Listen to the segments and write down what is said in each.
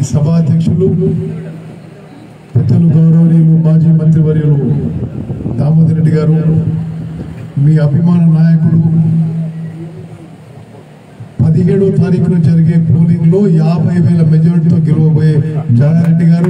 సభాధ్యక్షులు పెద్దలు గౌరవనీయులు మాజీ మంత్రివర్యులు దామోదర్ రెడ్డి గారు మీ అభిమాన నాయకుడు పదిహేడో తారీఖున జరిగే పోలింగ్ లో యాభై వేల మెజారిటీతో గెలవబోయే జానారెడ్డి గారు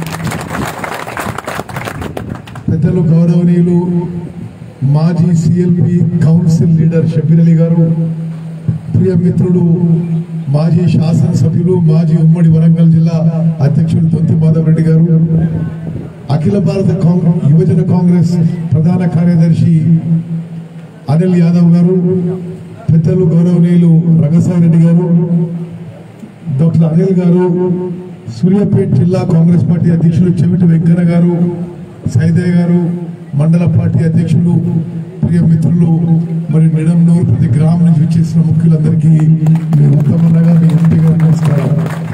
పెద్దలు గౌరవనీయులు మాజీ CLP council leader Shabbir Ali గారు ప్రియ మిత్రుడు మాజీ శాసనసభ్యులు మాజీ ఉమ్మడి వరంగల్ జిల్లా అధ్యక్షులు తొంతి మాధవ్ రెడ్డి గారు అఖిల భారత కాంగ్రెస్ యువజన కాంగ్రెస్ ప్రధాన కార్యదర్శి అనిల్ యాదవ్ గారు పెద్దలు గౌరవనీయులు రంగసాయి రెడ్డి గారు డాక్టర్ అనిల్ గారు సూర్యాపేట జిల్లా కాంగ్రెస్ పార్టీ అధ్యక్షులు చెవిటి వెంకన్న గారు సైదయ్య గారు మండల పార్టీ అధ్యక్షులు ప్రియ మిత్రులు మరి నిడంనూరు ప్రతి గ్రామం నుంచి వచ్చేసిన ముఖ్యులందరికీ మీ ఉత్తమన్నగా మీ ఎంపీ గారు నమస్కారం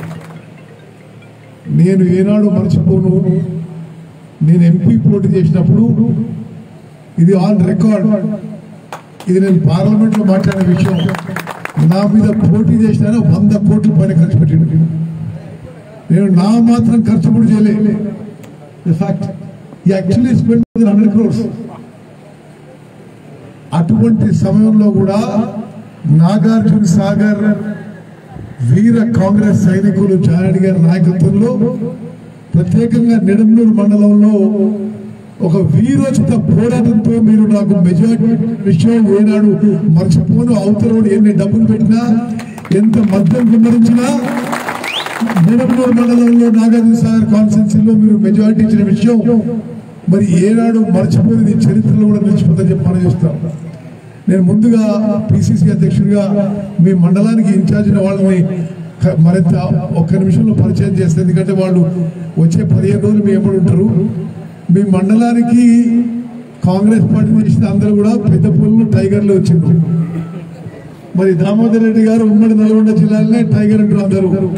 నేను ఏనాడు మర్చిపోను నేను ఎంపీ పోటీ చేసినప్పుడు ఇది ఆన్ రికార్డ్ ఇది నేను పార్లమెంట్ లో మాట్లాడిన విషయం నా మీద పోటీ చేసిన వంద కోట్ల పైన ఖర్చు పెట్టిండు నేను నా మాత్రం ఖర్చు కూడా చేయలే fact actually spend hundred crores అటువంటి సమయంలో కూడా నాగార్జున సాగర్ వీర కాంగ్రెస్ సైనికులు జారెడ్డి గారి నాయకత్వంలో ప్రత్యేకంగా నిడమనూరు మండలంలో ఒక వీరోచిత పోరాటంతో మీరు నాకు మెజార్టీ విషయం ఏనాడు మర్చిపోను అవతలోడు ఎన్ని డబ్బులు పెట్టినా ఎంత మద్యం విమరించినా నిడమనూరు మండలంలో నాగార్జున సాగర్ కాన్స్టిట్యూన్సీలో మీరు మెజారిటీ ఇచ్చిన విషయం మరి ఏనాడు మర్చిపోయింది చరిత్రలో కూడా నిలిచిపోతుందని చెప్పి మనం చూస్తాం నేను ముందుగా పిసిసి అధ్యక్షుడిగా మీ మండలానికి ఇన్ఛార్జ్ అయిన వాళ్ళని క- మరింత ఒక్క నిమిషంలో పరిచయం చేస్తే ఎందుకంటే వాళ్ళు వచ్చే పదిహేను రోజులు మీ ఎప్పుడు ఉంటారు మీ మండలానికి కాంగ్రెస్ పార్టీ చేసిన అందరూ కూడా పెద్ద పుల్లు టైగర్లు వచ్చిండ్రు మరి దామోదర్ రెడ్డి గారు ఉమ్మడి నల్గొండ జిల్లాలోనే టైగర్ అంటారు అందరూ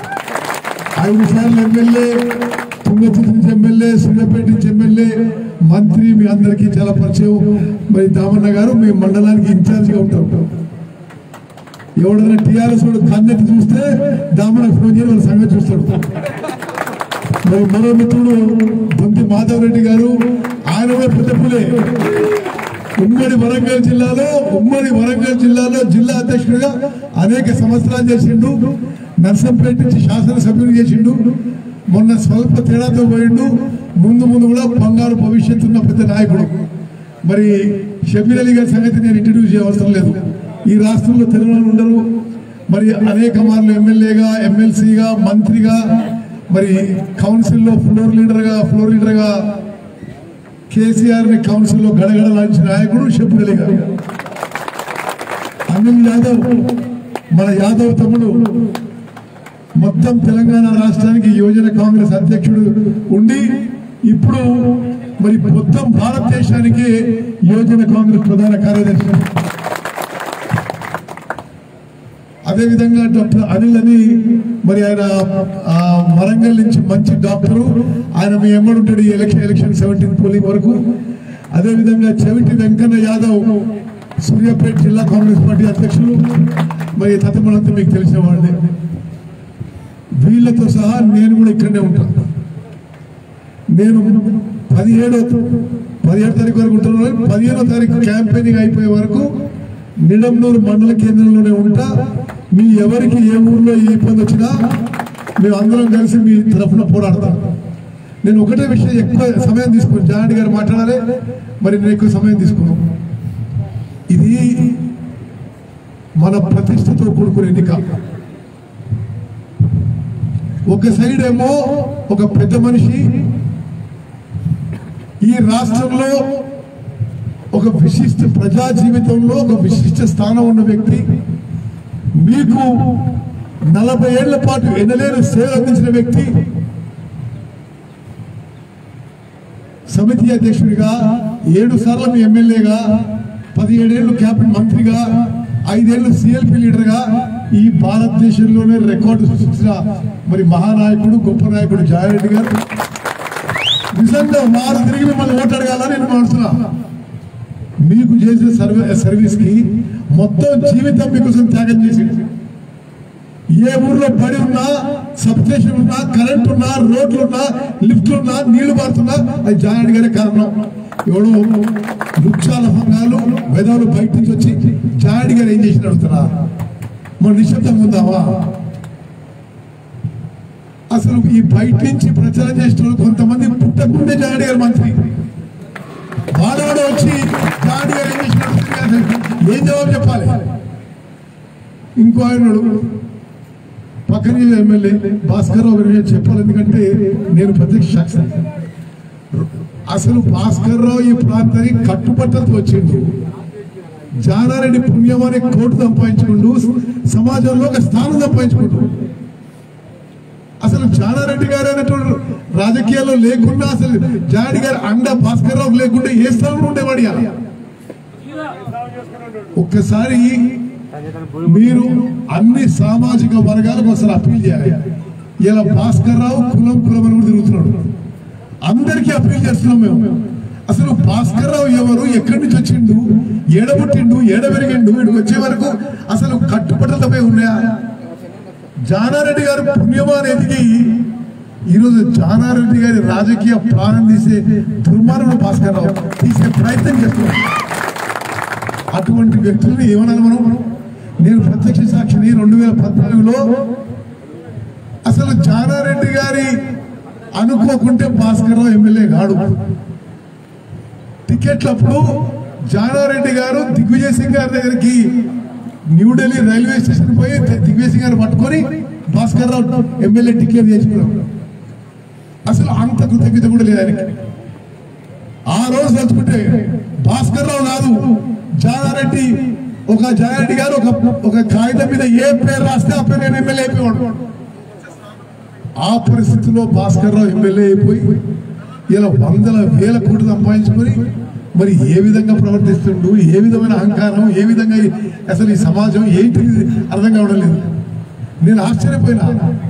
ఐదు సార్లు ఎమ్మెల్యే తుంగతుర్తి నుంచి ఎమ్మెల్యే సూర్యాపేట నుంచి ఎమ్మెల్యే మంత్రి మీ అందరికీ చాలా పరిచయం మరి దామన్న గారు మీ మండలానికి ఇన్ఛార్జ్ గా ఉంటారు ఎవడైనా టీఆర్ఎస్ వాడు కన్నెత్తి చూస్తే దామన్న ఫోన్ చేయని వాళ్ళ సంగతి చూస్తాడు మరి మరో మిత్రుడు దొంతి మాధవ్ రెడ్డి గారు ఆయన కూడా పెద్ద పులే ఉమ్మడి వరంగల్ జిల్లాలో ఉమ్మడి వరంగల్ జిల్లాలో జిల్లా అధ్యక్షుడిగా అనేక సంవత్సరాలు చేసిండు నర్సంపేట నుంచి శాసనసభ్యుడు చేసిండు మొన్న స్వల్ప తేడాతో పోయిండు ముందు ముందు కూడా బంగారు భవిష్యత్తు ఉన్న పెద్ద నాయకుడు మరి షబీర్ అలీ గారి సంగతి నేను ఇంట్రడ్యూస్ చేయవసరం లేదు ఈ రాష్ట్రంలో తెలుగు ఉండరు మరి అనేక మార్లు ఎమ్మెల్యేగా ఎమ్మెల్సీగా మంత్రిగా మరి కౌన్సిల్లో ఫ్లోర్ లీడర్గా ఫ్లోర్ లీడర్గా కేసీఆర్ ని కౌన్సిల్ లో గడగడలాంచిన నాయకుడు షబ్బీర్ అలీ గారు అనిల్ యాదవ్ మన యాదవ్ తమ్ముడు మొత్తం తెలంగాణ రాష్ట్రానికి యువజన కాంగ్రెస్ అధ్యక్షుడు ఉండి ఇప్పుడు మరి మొత్తం భారతదేశానికి యువజన కాంగ్రెస్ ప్రధాన కార్యదర్శి అదేవిధంగా డాక్టర్ అనిల్ అని మరి ఆయన ఆ, వరంగల్ నుంచి మంచి డాక్టరు ఆయన మీ ఎమ్మడుంటాడు ఈ ఎలక్షన్ ఎలక్షన్ సెవెంటీన్ పోలింగ్ వరకు అదేవిధంగా చెవిటి వెంకన్న యాదవ్ సూర్యాపేట జిల్లా కాంగ్రెస్ పార్టీ అధ్యక్షులు మరి తతమనంతా మీకు తెలిసిన వాళ్ళే వీళ్ళతో సహా నేను కూడా ఇక్కడనే ఉంటాను నేను పదిహేడో పదిహేడు తారీఖు వరకు ఉంటున్నాను పదిహేనో తారీఖు క్యాంపెయినింగ్ అయిపోయే వరకు నిడంనూరు మండల కేంద్రంలోనే ఉంటా మీ ఎవరికి ఏ ఊర్లో ఏ ఇబ్బంది వచ్చినా మేము అందరం కలిసి మీ తరఫున పోరాడతాం నేను ఒకటే విషయం ఎక్కువ సమయం తీసుకుని జానాడి గారు మాట్లాడాలి మరి నేను ఎక్కువ సమయం తీసుకున్నాను ఇది మన ప్రతిష్టతో కూడుకునే ఎన్నిక ఒక సైడ్ ఏమో ఒక పెద్ద మనిషి ఈ రాష్ట్రంలో ఒక విశిష్ట ప్రజా జీవితంలో ఒక విశిష్ట స్థానం ఉన్న వ్యక్తి మీకు నలభై ఏళ్ల పాటు ఎనలేని సేవ అందించిన వ్యక్తి సమితి అధ్యక్షుడిగా ఏడు సార్లు మీ ఎమ్మెల్యేగా పదిహేడేళ్లు క్యాబినెట్ మంత్రిగా ఐదేళ్లు సిఎల్పి లీడర్గా ఈ భారతదేశంలోనే రికార్డు సృష్టించిన మరి మహానాయకుడు గొప్ప నాయకుడు జాయారెడ్డి గారు నిజంగా వారు తిరిగి మిమ్మల్ని ఓటాడగాలని నేను మాడుతున్నా మీకు చేసిన సర్వే సర్వీస్ కి మొత్తం జీవితం మీకోసం త్యాగం చేసి ఏ ఊర్లో బడి ఉన్నా సబ్స్టేషన్ ఉన్నా కరెంట్ ఉన్నా రోడ్లు ఉన్నా లిఫ్ట్లు ఉన్నా నీళ్లు పారుతున్నా అది జానారెడ్డి గారే కారణం ఎవడో వృక్షాల భంగాలు వెదవులు బయట నుంచి వచ్చి జానారెడ్డి గారు ఏం చేసిన అడుగుతారా మన నిశ్శబ్దంగా ఉందావా అసలు ఈ బయట నుంచి ప్రచారం చేసిన వాళ్ళు కొంతమంది పుట్టకుండే జానారెడ్డి గారు మంత్రి వాడవాడు వచ్చి జానారెడ్డి గారు ఏం చేసిన ఏం జవాబు చెప్పాలి ఇంకో ఆయనడు పక్కన ఎమ్మెల్యే భాస్కర్ రావు గారు చెప్పాలి ఎందుకంటే నేను ప్రత్యక్ష సాక్షి అసలు భాస్కర్ రావు ఈ ప్రాంతానికి కట్టుబట్టలతో వచ్చిండు జానారెడ్డి పుణ్యం అనే కోటు సంపాదించుకుంటూ సమాజంలో ఒక స్థానం సంపాదించుకుంటూ అసలు జానారెడ్డి గారు అనేటువంటి రాజకీయాల్లో లేకుండా అసలు జానారెడ్డి గారు అండ భాస్కర్ రావు లేకుండా ఏ స్థానంలో ఉండేవాడు ఇవాళ? ఒక్కసారి మీరు అన్ని సామాజిక వర్గాలకు ఒకసారి అప్పీల్ చేయాలి ఇలా భాస్కర్ రావు కులం కులం అని కూడా తిరుగుతున్నాడు అందరికీ అప్పీల్ చేస్తున్నాం మేము అసలు భాస్కర్ రావు ఎవరు ఎక్కడి నుంచి వచ్చిండు ఏడబుట్టిండు ఏడ పెరిగిండు ఇక్కడికి వచ్చే వరకు అసలు కట్టుబట్టలపై ఉన్నాయా జానారెడ్డి గారు పుణ్యమాన్ ఎదిగి ఈరోజు జానారెడ్డి గారి రాజకీయ ప్రాణం తీసే దుర్మార్గుడు భాస్కర్ రావు తీసే ప్రయత్నం చేస్తున్నాడు అటువంటి వ్యక్తుల్ని ఏమనాలి మనం నేను ప్రత్యక్ష సాక్షిని రెండు వేల పద్నాలుగులో అసలు జానారెడ్డి గారి అనుకోకుంటే భాస్కర్ రావు ఎమ్మెల్యే కాడు టికెట్లప్పుడు జానారెడ్డి గారు దిగ్విజయ్ సింగ్ గారి దగ్గరికి న్యూఢిల్లీ రైల్వే స్టేషన్ పోయి దిగ్విజయ్ సింగ్ గారు పట్టుకొని భాస్కర్ రావు ఎమ్మెల్యే టికెట్ చేసుకున్నాం అసలు అంత కృతజ్ఞత కూడా లేదు ఆయనకి ఆ రోజు తలుచుకుంటే భాస్కర్ రావు కాదు జానారెడ్డి ఒక జానారెడ్డి గారు ఒక ఒక కాగితం మీద ఏ పేరు రాస్తే ఆ పేరు నేను ఎమ్మెల్యే అయిపోయాడు ఆ పరిస్థితిలో భాస్కర్ రావు ఎమ్మెల్యే అయిపోయి ఇలా వందల వేల కోట్లు సంపాదించుకొని మరి ఏ విధంగా ప్రవర్తిస్తుండు ఏ విధమైన అహంకారం ఏ విధంగా ఈ- అసలు ఈ సమాజం ఏంటి అర్థం కావడం లేదు నేను ఆశ్చర్యపోయినా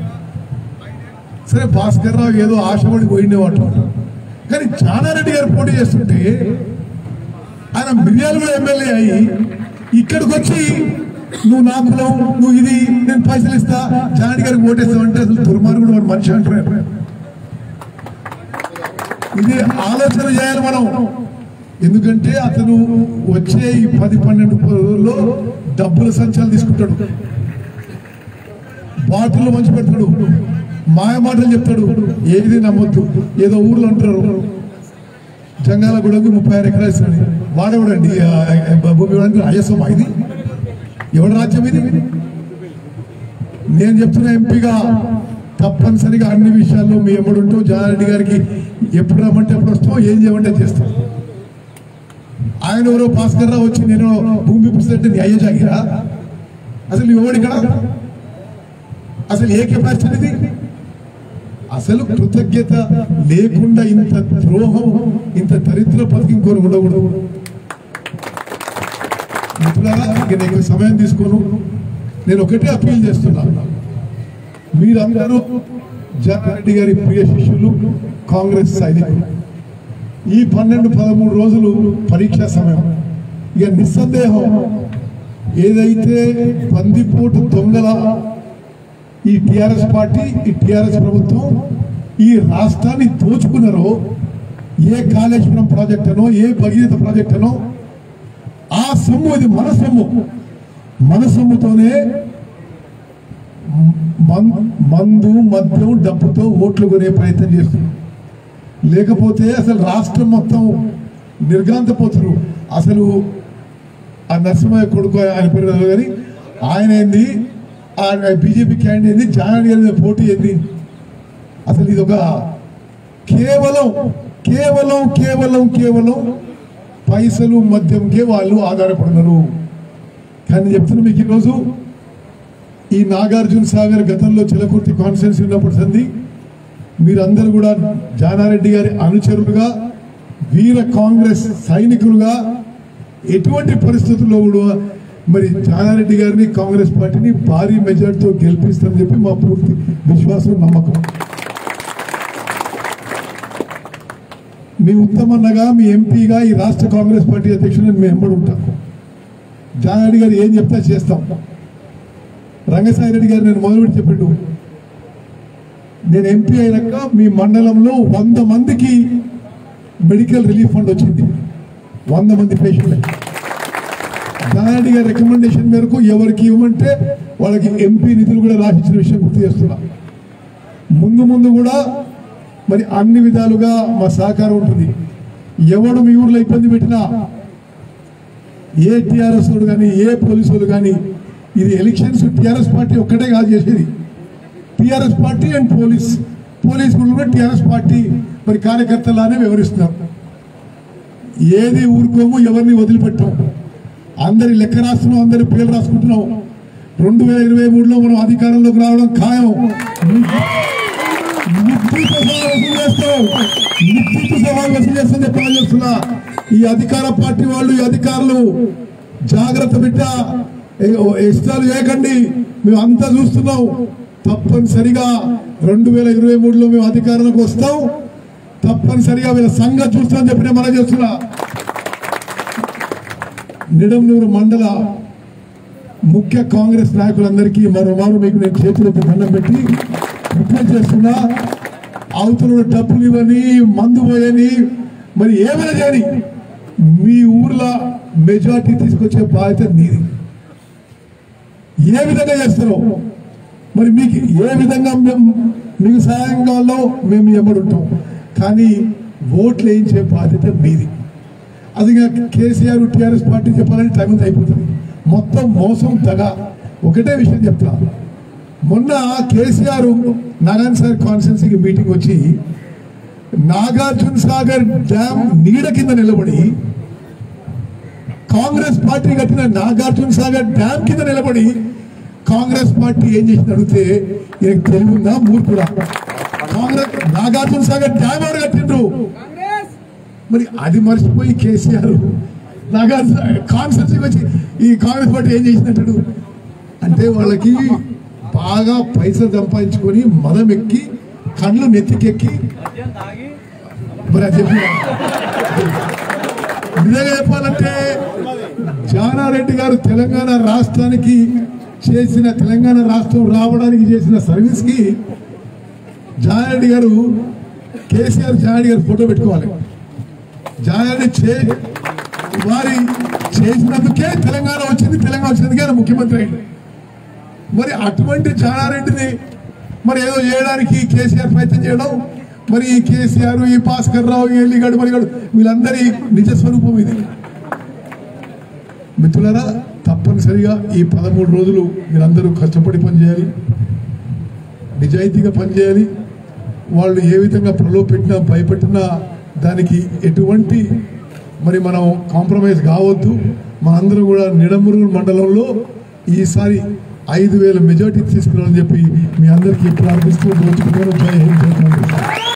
సరే భాస్కర్ రావు ఏదో ఆశపడి పోయిండేవాడు కానీ జానారెడ్డి గారు పోటీ చేస్తుంటే ఆయన మిర్యాల కూడా ఎమ్మెల్యే అయ్యి ఇక్కడికి వచ్చి నువ్వు నా కులం నువ్వు ఇది నేను పైసలు ఇస్తా జానారెడ్డి గారికి ఓటేస్తావు అంటే అసలు దుర్మార్గుడు వాడు మనిషి అంటున్నారు ఇది ఆలోచన చేయాలి మనం ఎందుకంటే అతను వచ్చే ఈ పది పన్నెండు రోజుల్లో డబ్బుల సంచాలు తీసుకుంటాడు బాటిల్లో మంచి పెడతాడు మాయ మాటలు చెప్తాడు ఏది నమ్మొద్దు ఏదో ఊర్లో అంటారు జంగాల గూడకు ముప్పై ఆరు ఎకరాలు ఇస్తాడు వాడేవాడండి ఆ, ఆ, భూమి ఇవ్వడానికి ఐఎస్ఎం ఇది ఎవడి రాజ్యం ఇది నేను చెప్తున్న ఎంపీగా తప్పనిసరిగా అన్ని విషయాల్లో మీ ఎమ్మడుంటూ జానారెడ్డి గారికి ఎప్పుడు రమ్మంటే ఎప్పుడు వస్తాం ఏం చేయమంటే చేస్తాం ఆయన ఎవరో భాస్కర్ రావు వచ్చి నేను భూమి ఇప్పిస్తుంటే నీ అయ్యే జాగిరా అసలు నువ్వు ఎవడు ఇక్కడ అసలు ఏ కెపాసిటీ ఇది అసలు కృతజ్ఞత లేకుండా ఇంత ద్రోహం ఇంత దరిద్ర పథకం ఇంకోరు ఉండకూడదు మిత్రులారా ఇక నేను ఎక్కువ సమయం తీసుకోను నేను ఒకటే అప్పీల్ చేస్తున్నాను మీరందరూ జగన్రెడ్డి గారి ప్రియ శిష్యులు కాంగ్రెస్ సైనికులు ఈ పన్నెండు పదమూడు రోజులు పరీక్షా సమయం ఇక నిస్సందేహం ఏదైతే బందిపోటు దొంగల ఈ టిఆర్ఎస్ పార్టీ ఈ టిఆర్ఎస్ ప్రభుత్వం ఈ రాష్ట్రాన్ని దోచుకున్నారో ఏ కాళేశ్వరం ప్రాజెక్ట్ అనో ఏ భగీరథ ప్రాజెక్ట్ అనో ఆ సొమ్ము ఇది మన సొమ్ము మన సొమ్ముతోనే మన్- మందు మద్యం డబ్బుతో ఓట్లు కొనే ప్రయత్నం చేస్తున్నారు లేకపోతే అసలు రాష్ట్రం మొత్తం నిర్గాంతపోతున్నారు అసలు ఆ నరసింహయ్య కొడుకు ఆయన పేరు తెలియదు కానీ ఆయన ఏంది ఆ బీజేపీ క్యాండిడేట్ ఏంది జానారెడ్డి గారి మీద పోటీ ఏంది అసలు ఇది ఒక కేవలం కేవలం కేవలం కేవలం పైసలు మద్యంకే వాళ్ళు ఆధారపడినారు కానీ చెప్తున్నా మీకు ఈరోజు ఈ నాగార్జున సాగర్ గతంలో చిలకుర్తి కాన్స్టిట్యున్సీ ఉన్నప్పుడు సంది మీరందరూ కూడా జానారెడ్డి గారి అనుచరులుగా వీర కాంగ్రెస్ సైనికులుగా ఎటువంటి పరిస్థితుల్లో కూడా మరి జానారెడ్డి గారిని కాంగ్రెస్ పార్టీని భారీ మెజార్టీతో గెలిపిస్తారని చెప్పి మా పూర్తి విశ్వాసం నమ్మకం మీ ఉత్తమన్నగా మీ ఎంపీగా ఈ రాష్ట్ర కాంగ్రెస్ పార్టీ అధ్యక్షుడు మేము ఎంబడి ఉంటాం జానారెడ్డి గారు ఏం చెప్తే చేస్తాం రంగసాయి రెడ్డి గారు నేను మొదలుపెట్టి చెప్పిండు నేను ఎంపీ అయినాక మీ మండలంలో వంద మందికి మెడికల్ రిలీఫ్ ఫండ్ వచ్చింది వంద మంది పేషెంట్లకి దాని గారి రికమెండేషన్ మేరకు ఎవరికి ఇవ్వమంటే వాళ్ళకి ఎంపీ నిధులు కూడా రాసిచ్చిన విషయం గుర్తు చేస్తున్నా ముందు ముందు కూడా మరి అన్ని విధాలుగా మా సహకారం ఉంటుంది ఎవడు మీ ఊర్లో ఇబ్బంది పెట్టినా ఏ టీఆర్ఎస్ వాడు కానీ ఏ పోలీసు వాళ్ళు కానీ ఇది ఎలక్షన్స్ టీఆర్ఎస్ పార్టీ ఒక్కటే కాదు చేసేది TRS party and police police కూడా టీఆర్ఎస్ పార్టీ మరి కార్యకర్తలానే వివరిస్తున్నారు ఏది ఊరుకోము ఎవరిని వదిలిపెట్టాం అందరి లెక్క రాస్తున్నాం అందరి పేర్లు రాసుకుంటున్నాం రెండు వేల ఇరవై మూడులో మనం అధికారంలోకి రావడం ఖాయం నిశ్చిత సవాల్ వసూలు చేస్తాం నిశ్చిత సవాల్ వసూలు చేస్తాం చెప్పాలని చేస్తున్నా ఈ అధికార పార్టీ వాళ్ళు ఈ అధికారులు జాగ్రత్త బిడ్డ ఏ- ఇష్టాలు చేయకండి మేము అంతా చూస్తున్నాం తప్పనిసరిగా రెండు వేల ఇరవై మూడులో మేము అధికారంలోకి వస్తాం తప్పనిసరిగా వీళ్ళ సంగతి చూస్తామని చెప్పి నేను మనం చేస్తున్నా నిడమనూరు మండల ముఖ్య కాంగ్రెస్ నాయకులందరికీ మరోమారు మీకు నేను చేతులెత్తి దండం పెట్టి రిక్వెస్ట్ చేస్తున్నా అవతల డబ్బులు ఇవ్వని మందు పోయని మరి ఏమైనా చేయని మీ ఊర్లో మెజార్టీ తీసుకొచ్చే బాధ్యత నీది ఏ విధంగా చేస్తారో మరి మీకు ఏ విధంగా మేము మీకు సహాయం కావాలో మేము ఎమ్మడుంటాం కానీ ఓట్లు వేయించే బాధ్యత మీది అది ఇక కేసీఆర్ టీఆర్ఎస్ పార్టీ చెప్పాలని టైం అంతా అయిపోతుంది మొత్తం మోసం దగ ఒకటే విషయం చెప్తా మొన్న కేసీఆర్ నారాయణ సార్ కాన్స్టిట్యున్సీకి మీటింగ్ వచ్చి నాగార్జున సాగర్ డ్యామ్ నీడ కింద నిలబడి కాంగ్రెస్ పార్టీ కట్టిన నాగార్జున సాగర్ డ్యామ్ కింద నిలబడి కాంగ్రెస్ పార్టీ ఏం చేసింది అడిగితే ఈయనకు తెలివి ఉందా మూర్ఖుడా కాంగ్రెస్ నాగార్జున సాగర్ డ్యామ్ ఎవరు కట్టిండ్రు మరి అది మర్చిపోయి కేసీఆర్ నాగార్జున కాన్స్టిట్యూన్సీకి వచ్చి ఈ కాంగ్రెస్ పార్టీ ఏం చేసినట్టు అంటే వాళ్ళకి బాగా పైసలు సంపాదించుకొని మదం ఎక్కి కళ్ళు నెత్తికెక్కి మరి అది చెప్పిన నిజంగా చెప్పాలంటే జానారెడ్డి గారు తెలంగాణ రాష్ట్రానికి చేసిన తెలంగాణ రాష్ట్రం రావడానికి చేసిన సర్వీస్ కి జానారెడ్డి గారు కేసీఆర్ జానారెడ్డి గారు ఫోటో పెట్టుకోవాలి జానారెడ్డి చే వారి చేసినందుకే తెలంగాణ వచ్చింది తెలంగాణ వచ్చినందుకే ఆయన ముఖ్యమంత్రి అయింది మరి అటువంటి జానారెడ్డిని మరి ఏదో చేయడానికి కేసీఆర్ ప్రయత్నం చేయడం మరి ఈ కేసీఆర్ ఈ భాస్కర్ రావు ఈ ఎల్లిగడ్డ మరిగడు వీళ్ళందరి నిజ స్వరూపం ఇది మిత్రులారా తప్పనిసరిగా ఈ పదమూడు రోజులు మీరందరూ కష్టపడి పనిచేయాలి నిజాయితీగా పనిచేయాలి వాళ్ళు ఏ విధంగా ప్రలోభపెట్టినా భయపెట్టినా దానికి ఎటువంటి మరి మనం కాంప్రమైజ్ కావద్దు మనందరం కూడా నిడమూరు మండలంలో ఈసారి ఐదు వేల మెజార్టీ తీసుకురావాలని చెప్పి మీ అందరికీ ప్రార్థిస్తూ రోజుకున్నాను జై హింద్ జై కాంగ్రెస్